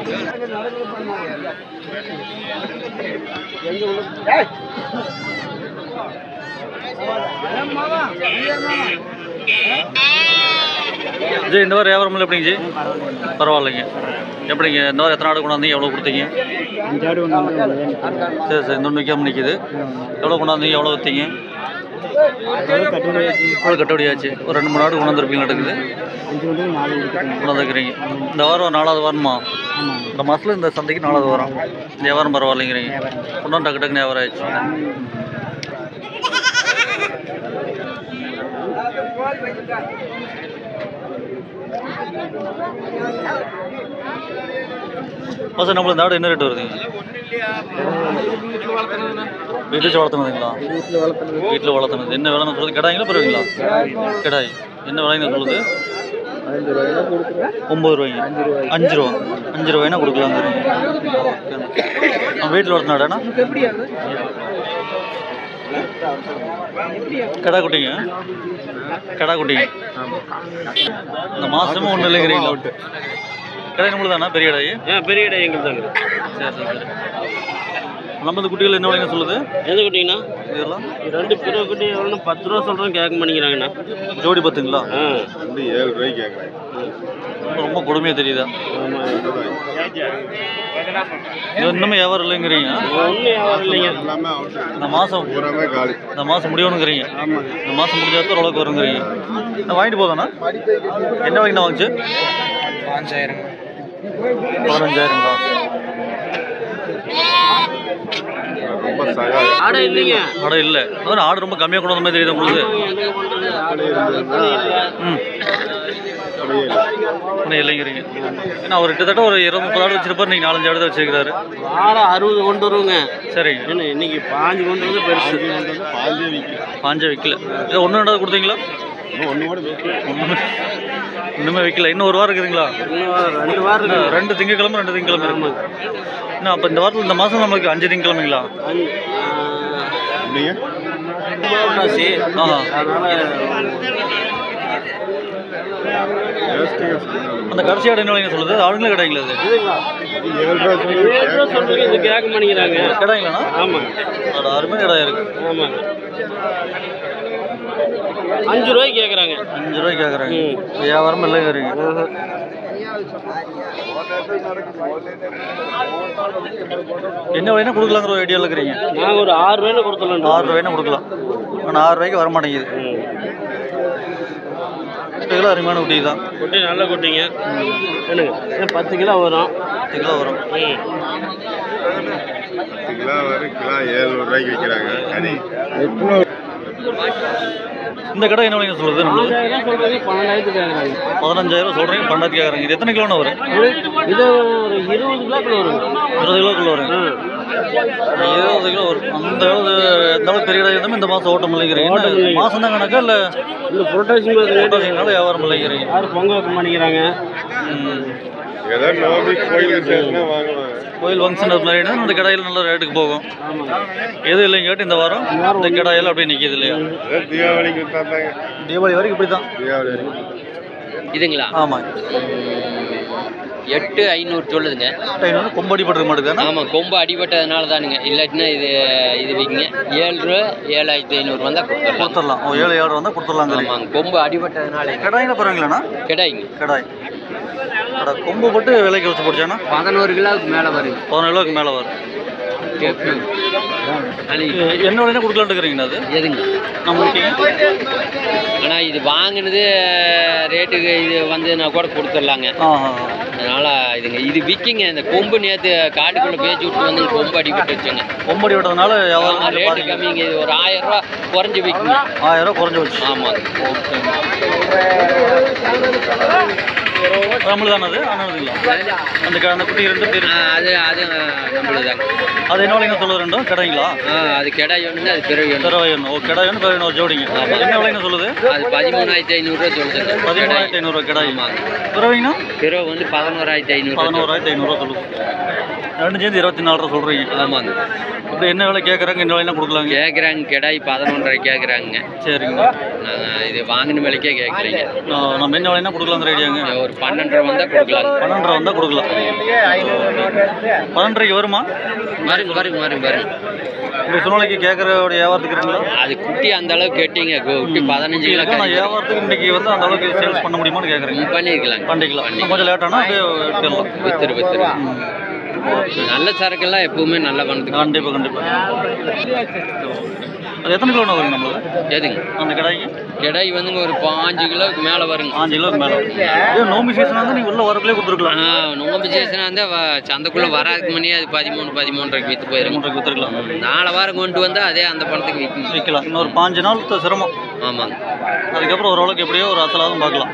G இந்த வாரம் வியாபாரம் எப்படிங்க ஜி பரவாயில்லைங்க எப்படிங்க இந்த வாரம் எத்தனை ஆடு கொண்டாந்தீங்க எவ்வளோ கொடுத்தீங்க அஞ்சாடு ஒன்று வந்து சரி சரி இன்னொன்று விற்காம நிற்கிது எவ்வளோ கொண்டாந்தீங்க எவ்வளோ விற்றீங்க கட்டுரை எவ்வளோ கட்டுப்படியாச்சு ஒரு ரெண்டு மூணு ஆடு கொண்டாந்துருப்பீங்க நடக்குது அஞ்சு வந்து நாலு கொடுத்துருக்காங்க கொண்டாந்துருக்கிறீங்க இந்த வாரம் நாலாவது வாரமா ஆமாம் இந்த மாதத்தில் இந்த சந்தைக்கு நாலாவது வாரம் இந்த வியாபாரம் பரவாயில்லைங்கிறீங்க கொண்டாந்து டக்கு டக்குன்னு வியாபாரம் ஆயிடுச்சு மாதம் நம்மளுக்கு இந்த ஆடு என்ன ரேட் வருதுங்க வீட்டு வச்சு வளர்த்துனதுங்களா வீட்டில் வளர்த்துறது வீட்டில் வளர்த்துனது என்ன விலைன்னு சொல்லுது கிடாய்ங்களா பெறுவீங்களா கிடாய் என்ன விலைன்னு சொல்லுது பதினஞ்சு ரூபாய்க்கு கொடுக்குறேன் ஒம்பது ரூபாய்ங்க அஞ்சு ரூபா அஞ்சு ரூபாய்னா கொடுக்கலாங்கிறீங்க நம்ம வீட்டில் வளர்த்தினாடாண்ணா கடா குட்டிங்க கடா குட்டிங்க இந்த மாதமும் ஒன்றும் இல்லைங்கிறீங்களா கடை நம்மளுக்கு தானே பெரிய கடாயி ஆ பெரிய கடை எங்களுக்கு தாங்க சரி சரி சரி நம்ம இந்த குட்டிகள் என்ன விலைங்க சொல்லுது எந்த குட்டிங்கண்ணா இதெல்லாம் ரெண்டு பிற குட்டி எவ்வளோ பத்து ரூபா சொல்கிறோம் கேட்க மாட்டேங்கிறாங்கண்ணா ஜோடி பத்துங்களா ஆ ஏழு ரூபாய்க்கு கேட்குறேன் ரொம்ப கொடுமையாக தெரியுதா இது இன்னுமே வியாபாரம் இல்லைங்கிறீங்க ஒன்றும் வியாபாரம் இல்லைங்க எல்லாமே அவுட் இந்த மாதம் பூராமே காலி இந்த மாதம் முடியணுங்கிறீங்க இந்த மாதம் முடிஞ்சாதான் ஓரளவுக்கு வருங்கிறீங்க நான் வாங்கிட்டு போதாண்ணா என்ன வாங்கினா வாங்கிச்சு பாஞ்சாயிரம் பதினஞ்சாயிரங்களா ரொம்ப சகாயம் ஆடை இல்லைங்க ஆடை இல்லை அதான் ஆடு ரொம்ப கம்மியாக கொண்டு வந்த மாதிரி தெரியுது உங்களுக்கு என்ன பண்ணுறது அப்படி இருந்ததுன்னா ம் அப்படியே இல்லை. ஒன்றும் இல்லைங்கிறீங்க ஏன்னா அவர் கிட்டத்தட்ட ஒரு இருபது முப்பது ஆடு வச்சிருப்பாரு நீங்கள் நாலஞ்சு ஆடு தான் வச்சிருக்கிறாரு ஆடை அறுபது கொண்டு வருவோங்க சரிங்க என்ன இன்னைக்கு பாஞ்சு கொண்டு வந்து பெருசு பாஞ்சே விற்கும் பாஞ்சே விற்கல இது ஒன்று ரெண்டாவது கொடுத்தீங்களா இன்னும் ஒன்று கூட விற்கும் ஒன்று இன்னுமே விற்கல இன்னும் ஒரு வாரம் இருக்குதுங்களா இன்னும் ரெண்டு வாரம் இன்னும் இருக்கு ரெண்டு திங்கக்கிழமை ரெண்டு திங்கக்கிழமை இருக்கு இன்னும் அப்போ இந்த வாரத்தில் இந்த மாதம் நம்மளுக்கு அஞ்சு திங்கக்கிழமைங்களா அஞ்சு, அப்படிங்க ஆ, புரட்டாசி. ஆஹா அதனால வேஸ்ட்டுங்க சொன்னாலும். அந்த கடைசி ஆடு என்ன விலைங்க சொல்லுது ஆளுங்களே கிடைங்களா அது இதுங்களா ஏழு ரூபா சொல்லி ஏழு ரூபா சொல்றீங்க இது கேட்க மாட்டேங்கிறாங்க கிடைங்களாண்ணா ஆமாங்க அதோட அருமை கடை இருக்கு ஆமாங்க அஞ்சு ரூபாய்க்கு கேட்குறாங்க அஞ்சு ரூபாய்க்கு கேட்குறாங்க ம். வியாபாரம் இல்லைங்கிறீங்க என்ன விலைனா கொடுக்கலாங்கிற ஒரு ஐடியாவில் இருக்கிறீங்க நாங்கள் ஒரு ஆறு ரூபாயில கொடுத்துடலாம் ஆறு ரூபாய்னா கொடுக்கலாம் ஆனால் ஆறு ரூபாய்க்கு வர மாட்டேங்குது கிலோ அருமையான குட்டி தான் குட்டி நல்ல குட்டிங்க என்னங்க இது பத்து கிலோ வரும் பத்து கிலோ வரும் ம் பத்து கிலோ வரும் கிலோ ஏழு ரூபாய்க்கு விற்கிறாங்க கறி இந்த கடை என்ன விலைங்க சொல்லுது நம்மளுக்கு பன்னெண்டாயிரம் சொல்றது பன்னெண்டாயிரத்துக்கு கேட்குறாங்க பதினஞ்சாயிரம் சொல்கிறீங்க பன்னெண்டாயிரத்து கேட்குறாங்க இது எத்தனை கிலோன்னு வரும் இது ஒரு இருபது கிலோக்குள்ள வரும் இருபது கிலோக்குள்ள வரும் ஆ இருபது கிலோ வரும் அந்த அளவு இந்த அளவுக்கு பெரிய கடை இருந்தாலும் இந்த மாதம் ஓட்டம் இல்லைங்கிறீங்க ஓட்டம் என்ன இல்லைங்க. மாதம் தான் கணக்கா இல்லை இந்த புரட்டாசி மாதம் ஓட்டாசிங்கனால வியாபாரம் இல்லைங்கிறீங்க யாரும் பொங்க வைக்க மாட்டேங்கிறாங்க ம். ஏதோ நோம்பி கோயில் விசேஷம்னா வாங்குவாங்க கோயில் ஃபங்க்ஷன் அது மாதிரி அந்த கடையில் நல்ல ரேட்டுக்கு போகும் எதுவும் இல்லைங்க கேட்டு இந்த வாரம் இந்த கடையில் அப்படியே நிற்கிது இல்லையா ஏதோ தீபாவளிக்கு தாத்தாங்க தீபாவளி வரைக்கும் இப்படி தான் தீபாவளி வரைக்கும் இதுங்களா ஆமாம் எட்டு ஐநூறு சொல்லுதுங்க டைம் வந்து கொம்படி பட்டுருக்க மாட்டேங்குது ஆமாம் கொம்பு அடிபட்டதுனால தானுங்க இல்லாட்டினா இது இது விற்குங்க ஏழு ரூபா ஏழாயிரத்தி ஐநூறு வந்தால் கொடுத்துடலாம் கொடுத்துடலாம் ஓ ஏழு ஏழு வந்தால் கொடுத்துடலாங்கிறீங்க ஆமாங்க கொம்பு அடிபட்டதுனால கடாயில பரவாயில்லண்ணா கிடையாதுங்க கடாய் கடை கொம்பு போட்டு விலைக்கு வச்சு போடுச்சாண்ணா பதினோரு கிலோவுக்கு மேலே வருங்க பதினேழு கிலோவுக்கு மேலே வரும் அது என்ன விலைனா கொடுக்கலான்னு இருக்கிறீங்கண்ணா அது எதுங்க நம்ம இருக்கீங்க ஆனால் இது வாங்கினது ரேட்டுக்கு இது வந்து நான் கூட கொடுத்துடலாங்க ஆ ஆ ஆ. அதனால் இதுங்க இது விற்கிங்க இந்த கொம்பு நேற்று காட்டுக்குள்ளே பேச்சு விட்டு வந்து கொம்பு அடிபட்டு வச்சுங்க கொம்படி விட்டதுனால வியாபாரம் கொஞ்சம் ரேட்டு பாதிக்குது. கம்மிங்க இது ஒரு ஆயிரம் ரூபா குறைஞ்சி விற்குங்க ஆயிரம் ரூபா குறைஞ்சி வச்சு ஆமாங்க நம்மளு தானே அது ஆனதுங்களா அந்த க- அந்த குட்டி ரெண்டு பேர் ஆ, அது அது நம்மளுதாங்க அது என்ன விலைங்க சொல்லுது ரெண்டும் கடைங்களா ஆ அது கிடாய் ஒன்று அது பிறகு ஒன்று பிறவை ஒன்று ஓ கிடாய் ஒன்று பிறவை ஒரு ஜோடிங்க என்ன விலைங்க சொல்லுது அது பதிமூணாயிரத்தி ஐநூறுரூவா சொல்லுதுங்க பதிமூணாயிரத்தி ஐநூறுரூவா கிடாய் ஆமாங்க பிறவைங்கன்னா பிறகு வந்து பதினோராயிரத்தி ஐநூறு பதினோராயிரத்தி ஐநூறுரூவா சொல்லுது ரெண்டு சேர்ந்து இருபத்தி நாலு ரூபா சொல்கிறீங்க ஆமாங்க அப்படி என்ன விலை கேட்குறாங்க என்ன விலைனா கொடுக்கலாங்க கேட்குறாங்க கிடாய் பதினொன்றரை கேட்குறாங்க சரிங்க நாங்கள் இது வாங்கின விலைக்கே கேட்குறீங்க நான் நம்ம என்ன விலைனா கொடுக்கலாங்கிற ஐடியாங்க ஒரு பன்னெண்டரை வந்தால் கொடுக்கலாம் பன்னெண்டரை வந்தால் கொடுக்கலாம் பன்னெண்டரைக்கு வருமா வருங்க வருங்க வருங்க வருங்க இப்படி சூழ்நிலைக்கு கேட்குற வியாபாரத்துக்கு இருக்குங்களா அது குட்டி அந்த அளவுக்கு கேட்டீங்க குட்டி பதினஞ்சு கிலோ நான் வியாபாரத்துக்கு இன்னைக்கு வந்து அந்த அளவுக்கு சேல்ஸ் பண்ண முடியுமான்னு கேட்குறேங்க பண்ணிருக்கலாம் பண்ணிக்கலாம் இன்னும் கொஞ்சம் லேட்டானா அப்படியே விட்டுடலாம் வித்துரு வித்துரு நல்ல சரக்கெல்லாம் எப்பவுமே நல்ல பணத்துக்கு கண்டிப்பாக கண்டிப்பாக அது எத்தனை கிலோ வரும் நம்மளுக்கு எதுங்க அந்த கடாய்க்கு கிடாய் வந்துங்க ஒரு பாஞ்சு கிலோவுக்கு மேலே வருங்க பாஞ்சு கிலோக்கு மேலே இதே நோம்பு சீசனாக இருந்தால் நீங்கள் உள்ள வரக்குள்ளே கொடுத்துருக்கலாம் ஆ நோம்பு சீசனாக இருந்தால் சந்தைக்குள்ளே வராதுக்கு முன்னே அது பதிமூணு பதிமூன்றரைக்கு விற்று போயிருங்க மூன்றரைக்கு வித்துருக்கலாம் நாலு வாரம் கொண்டு வந்தால் அதே அந்த பணத்துக்கு விற்கும் விற்கலாம் இன்னொரு பாஞ்சு நாள் த- சிரமம் ஆமாங்க அதுக்கப்புறம் ஓரளவுக்கு எப்படியோ ஒரு அசலாகவும் பார்க்கலாம்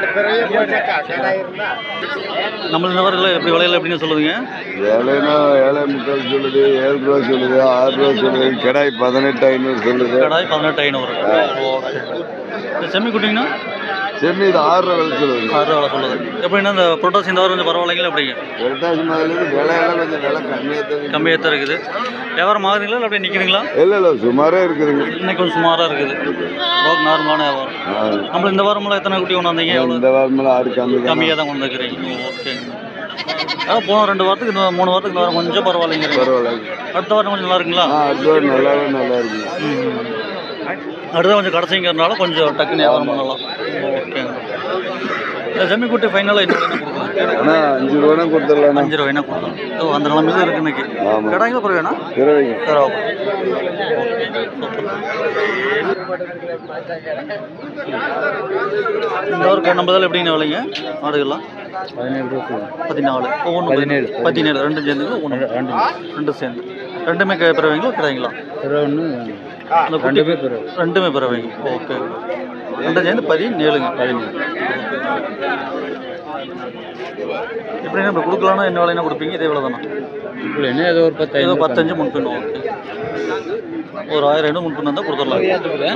நம்ம இந்த வாரத்தில் எப்படி விலையில எப்படின்னு சொல்லுவீங்க ஏழைனா ஏழை முக்கால் சொல்லுது ஏழு ரூபா சொல்லுது ஆறு ரூபா சொல்லுது கிடாய் பதினெட்டு ஐநூறு சொல்லுது கடாய் பதினெட்டு ஐநூறு ஓகே இந்த செம்மி குட்டிங்கன்னா செம்மி இது ஆறு ரூபா விலை சொல்லுது ஆறு ரூபா சொல்லுது எப்படின்னா இந்த புரோட்டாஸ் இந்த வாரம் கொஞ்சம் பரவாயில்லைங்களா எப்படிங்க புரட்டாசி மாதத்துலேருந்து விலையெல்லாம் கொஞ்சம் விலை கம்மியாக தான் கம்மியாக தான் இருக்குது வியாபாரம் ஆகுதுங்களா இல்லை அப்படியே நிற்கிறீங்களா இல்லை இல்லை சுமாரே இருக்குதுங்க இன்னைக்கு கொஞ்சம் சுமாராக இருக்குது ஓகே நார்மலான வியாபாரம் ஆ. நம்ம இந்த வாரமெல்லாம் எத்தனை குட்டி கொண்டாந்தீங்க எவ்வளோ இந்த வாரமெல்லாம் ஆடு கம்மி தான் கம்மியாக தான் கொண்டு வந்துக்கிறீங்க ஓகே அதான் போன ரெண்டு வாரத்துக்கு இந்த மூணு வாரத்துக்கு இந்த வாரம் கொஞ்சம் பரவாயில்லைங்கிறீங்க பரவாயில்ல அடுத்த வாரம் கொஞ்சம் நல்லா இருக்குங்களா ஆ அடுத்த வாரம் நல்லாவே நல்லா இருக்குங்க ம். அடுத்த கொஞ்சம் கடைசிங்கிறதுனால கொஞ்சம் டக்குன்னு வியாபாரம் பண்ணலாம் ஓகேங்க இந்த ஜம்மி குட்டி ஃபைனலாக என்ன விலைன்னா கொடுக்கலாம் ஆனால் அஞ்சு ரூபானா கொடுத்துடலாண்ணா அஞ்சு ரூபாய்னா கொடுக்கலாம் ஓ அந்த நிலமையில இருக்கு இன்னைக்கு ஆமாம் கடாய்க்கு அப்புறம் வேணா இருபதுங்க இந்த ஒரு நம்பதால் எப்படிங்க விலைங்க ஆடுகள்லாம் பதினேழு ரூபா பதினாலு ஒவ்வொன்று பதினேழு பதினேழு ரெண்டும் சேர்ந்து ஒன்று ரெண்டு ரெண்டும் சேர்ந்து ரெண்டுமே க- பிறவைங்களா கிடையாங்களா ஒன்று அந்த குட்டி ரெண்டுமே பிறவைங்க ஓகே ரெண்டும் சேர்ந்து பதினேழுங்க எப்படின்னா இப்போ கொடுக்கலான்னா என்ன விலைனா கொடுப்பீங்க இதே விலை தானே இல்லை என்ன ஏதோ ஒரு பத்து ஏதோ பத்தஞ்சு முன்பின் ஓகே ஒரு ஆயிரம் ஐநூறு முன்பின் வந்தால் கொடுத்துடலாம்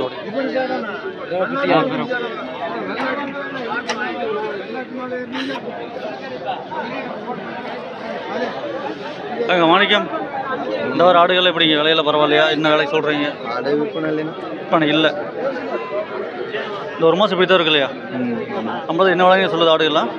ஏங்க மாணிக்கம் இந்த வாரம் ஆடுகள் எப்படிங்க விலையில பரவாயில்லையா என்ன விலை சொல்கிறீங்க ஆடு விற்பனை இல்லைன்னா இப்போ இல்லை இந்த ஒரு மாதம் இப்படி தான் இருக்கு இல்லையா ஐம்பது என்ன விலைங்க சொல்லுது ஆடுகள்லாம்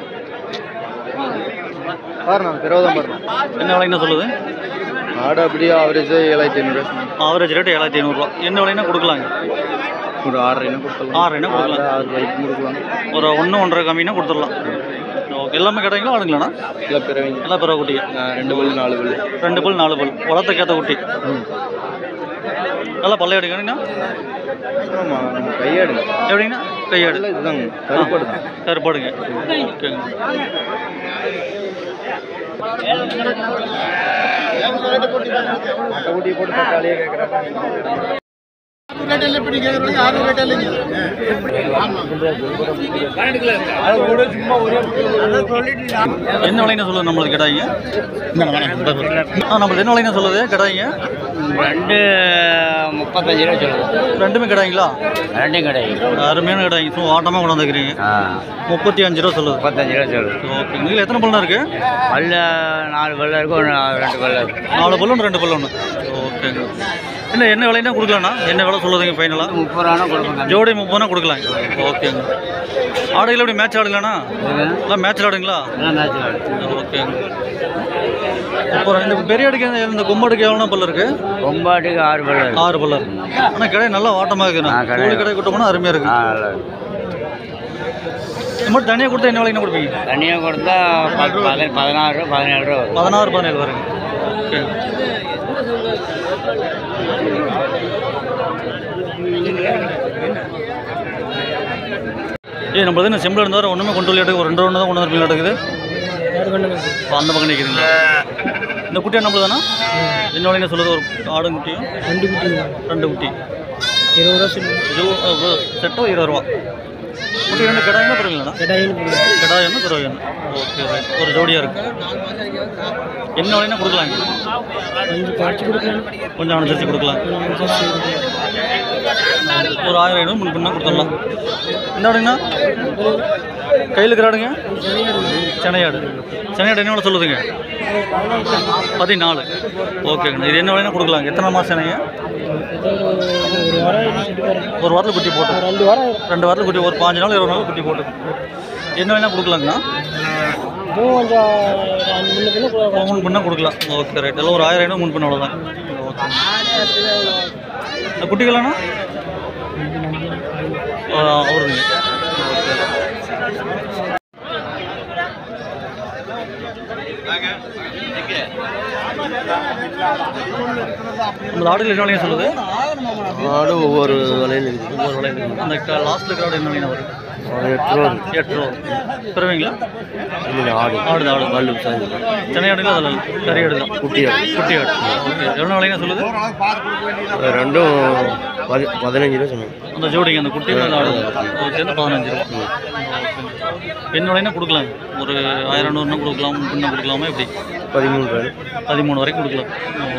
பாருண்ணா இருபதாம் பாருண்ணா என்ன விலைன்னு சொல்லுது ஆடு அப்படியே ஆவரேஜாக ஏழாயிரத்தி ஐநூறு ஆவரேஜ் ரேட் ஏழாயிரத்தி ஐநூறுரூவா என்ன விலைன்னா கொடுக்கலாங்க ஒரு ஆறரை என்ன கொடுக்கலாம் ஆறு கொடுக்கலாம் ஆறு ரூபாய்க்கு கொடுக்கலாம் ஒரு ஒன்று ஒன்றரை கம்மினா கொடுத்துடலாம் ஓகே எல்லாமே கிடைங்களா ஆடுங்களாண்ணா இல்லை பிறவிங்க எல்லாம் பிறகு குட்டிங்க ரெண்டு பல்லு நாலு பல்லு ரெண்டு பல் நாலு பல் வளர்த்துக்கேற்ற குட்டி நல்லா பல்ல எடுக்கணுங்கண்ணா ஆமாம் நம்ம கையாடுங்க எப்படிங்கண்ணா கையாடு இல்லை இதுதாங்க கருப்பாடு தான் கருப்பாடுங்க ஓகேங்க மட்டை குட்டியை போட்டு தக்காளியே கேட்குறாங்க என்ன விலைன்னு சொல்லுது நம்மளுக்கு கிடாய்ங்க ஆ நம்மளுக்கு என்ன விலைன்னு சொல்லுது கிடாய்ங்க ரெண்டு முப்பத்தஞ்சு ரூபா சொல்லுது ரெண்டுமே கிடாய்ங்களா ரெண்டும் கிடையாது அருமையான கிடாய்ங்க சும்மா ஆட்டமாக கொண்டு வந்துக்கிறீங்க ஆ முப்பத்தி அஞ்சு ரூபா சொல்லுது முப்பத்தஞ்சு ரூபா சொல்லுது ஓகே இதில் எத்தனை பல்லு இருக்கு பல்ல நாலு பல்ல இருக்கும் ஒரு ரெண்டு பல்ல இருக்கு நாலு பல்லு ஒன்று ரெண்டு பல்லு ஒன்று ஓகேங்க என்ன என்ன விலைன்னா கொடுக்கலாண்ணா என்ன விலை சொல்லுதுங்க ஃபைனலாக முப்பது ரூபா கொடுப்போங்க ஜோடி முப்பதுனா கொடுக்கலாம் ஓகேங்க ஆடுகள் எப்படி மேட்ச் ஆடுங்களாண்ணா எல்லாம் மேட்ச் ஆடுங்களா ஓகேங்க அப்புறம் இந்த பெரிய அடுக்கு இந்த- இந்த கொம்பாடுக்கு எவ்வளோ பல்லு இருக்கு கொம்பாட்டுக்கு ஆறு பல்ல இருக்கு ஆறு பல்லு இருக்கு ஆனால் கடை நல்லா வாட்டமாக இருக்குண்ணா ஆ, கடை. கோழி கடை கூட்ட போனால் அருமையாக இருக்கு ஆ நல்லா இருக்கு இது மட்டும் தனியாக கொடுத்தா என்ன விலைக்கு கொடுப்பீங்க தனியாக கொடுத்தா பத்து பதின- பதினாறு ரூபா பதினேழு ரூபா வரும் பதினாறு பதினேழு வருங்க ஓகே ஏய் நம்ம என்ன செம்பிள் இருந்தால் ஒன்றுமே கொண்டு வரல ஒரு ரெண்டு ஒன்று தான் கொண்டு வந்து நடக்குது இப்போ அந்த பக்கம் நிற்கிறீங்களா இந்த குட்டியா நம்மள தானே என்ன விலைன்னு சொல்லுது ஒரு ஆடும் குட்டியும் ரெண்டு குட்டி ரெண்டு குட்டி இருபது ரூபா சொல்லி செட்டோ இருபது ரூபா குட்டி ரெண்டு கடாயினா பரவாயில்லண்ணா கடாயின்னு கடாய் ஒன்று பிறகு ஒன்று ஓகே ரைட் ஒரு ஜோடியாக இருக்கு என்ன விலைன்னா கொடுக்கலாங்க கொஞ்சம் குறைச்சி கொடுக்கலாம் கொஞ்சம் அனுசரித்து கொடுக்கலாம் ஒரு ஆயிரம் ஐநூறு முன் பின்னா கொடுத்துடலாம் இந்த விடைங்கண்ணா கையில் இருக்கிறாடுங்க சென்னையாடு சென்னையாடு என்ன விலை சொல்லுதுங்க பதினாலு ஓகேங்கண்ணா இது என்ன வேணா கொடுக்கலாங்க எத்தனை மாதம் சென்னைங்க ஒரு வாரம் என்ன சொல்லிட்டு போகிறேன் ஒரு வாரத்தில் குட்டி போட்டு ரெண்டு வாரம் ரெண்டு வாரத்தில் குட்டி ஒரு பாஞ்சு நாள் இருபது நாள் குட்டி போட்டு என்ன வேணா கொடுக்கலாங்கண்ணா இதுவும் கொஞ்சம் முன்ன பின்ன கொடுக்கலாம் முன் பண்ணால் கொடுக்கலாம் ஓகே ரைட் எல்லாம் ஒரு ஆயிரம் ஐநூறு முன் பண்ண அவ்வளோதான் ஓகே இந்த குட்டிகளாண்ணா அவருங்க நம்ம ஆடுகள் என்ன விலையா சொல்லுது ஆடு ஒவ்வொரு விலையில் இருக்குது ஒவ்வொரு விலையா இருக்குது அந்த லாஸ்ட்டில் இருக்கிற ஆடு என்ன விலையா வரும் எட்டு ரூபா எட்டு ரூபா பெறுவீங்களா இல்லை ஆடு ஆடு ஆடு பல்லு சாரி சென்னை ஆடுங்களா அதில் கறி ஆடு தான் குட்டி ஆடு குட்டி ஆடு ஓகே எவ்வளோ விலையா சொல்லுது ரெண்டும் பதி பதினஞ்சு ரூபா சொன்னாங்க அந்த ஜோடிங்க அந்த குட்டி அந்த ஆடு அது சேர்ந்து பதினஞ்சு ரூபா என்ன விலைன்னா கொடுக்கலாம் ஒரு ஆயிரம் நூறுனா கொடுக்கலாம் முன்ன கொடுக்கலாமா எப்படி பதிமூணு ரூபா பதிமூணு வரைக்கும் கொடுக்கலாம்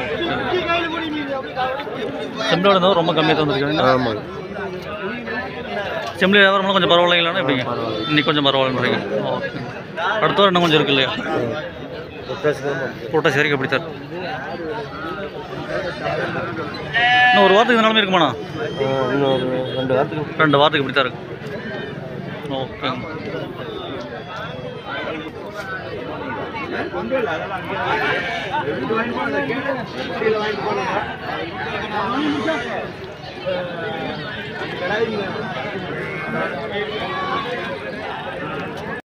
செம்பிளோட இருந்தால் ரொம்ப கம்மியாக தந்துருக்காங்க ஆமாங்க செம்பிளி வியாபாரம்லாம் கொஞ்சம் பரவாயில்லைங்களாண்ணா எப்படிங்க இன்னைக்கு கொஞ்சம் பரவாயில்லன்றீங்க ஓகே அடுத்த வாரம் இன்னும் கொஞ்சம் இருக்கு இல்லையா புரட்டாசி வரைக்கும் எப்படி சார் இன்னும் ஒரு வாரத்துக்கு இதனாலுமே இருக்குமாண்ணா இன்னொரு ரெண்டு வாரத்துக்கு ரெண்டு வாரத்துக்கு இப்படி தான் இருக்கு ஓகே